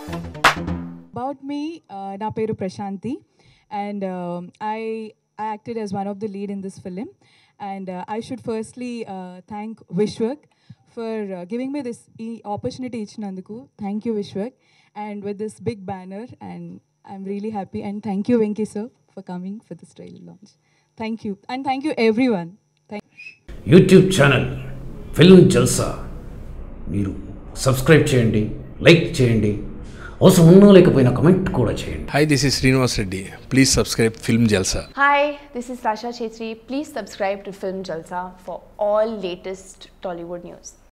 About me, uh, నా పేరు Prashanthi and I I acted as one of the lead in this film. And uh, I should firstly uh, thank Vishwak for uh, giving me this e- opportunity ఇచ్చినందుకు thank you Vishwak and with this big banner and I'm really happy and thank you Venky sir for coming for this trailer launch thank you and thank you everyone thank YouTube channel film Jalsa మీరు subscribe చేయండి like చేయండి అవసరం ఉన్నా లేకపోయినా comment కూడా చేయండి Hi, this is Srinivas Reddy. Please subscribe Film Jalsa. Hi, this is Sasha Chetri. Please subscribe to Film Jalsa for all latest Tollywood news.